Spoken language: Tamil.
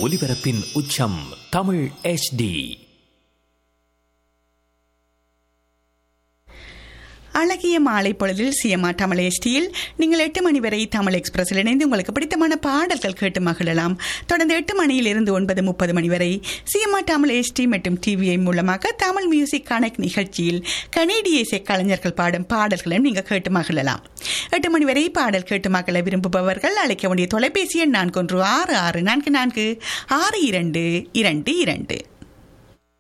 ஒலிபரப்பின் உச்சம் தமிழ் HD அழகிய மாலை பொழுதில் சிஎம்ஆ தமிழ் எஸ்டியில் நீங்கள் எட்டு மணி வரை தமிழ் எக்ஸ்பிரஸில் இணைந்து உங்களுக்கு பிடித்தமான பாடல்கள் கேட்டு மகிழலாம் தொடர்ந்து எட்டு மணியிலிருந்து ஒன்பது முப்பது மணி வரை சிஎம்ஆ தமிழ் எஸ்டி மற்றும் டிவிஐ மூலமாக தமிழ் மியூசிக் கனெக்ட் நிகழ்ச்சியில் கனேடிய இசை கலைஞர்கள் பாடும் பாடல்களையும் நீங்கள் கேட்டு மகிழலாம் எட்டு மணி வரை பாடல் கேட்டு மகிழ விரும்புபவர்கள் அழைக்க வேண்டிய தொலைபேசி எண் நான்கு ஒன்று ஆறு ஆறு நான்கு நான்கு ஆறு இரண்டு இரண்டு இரண்டு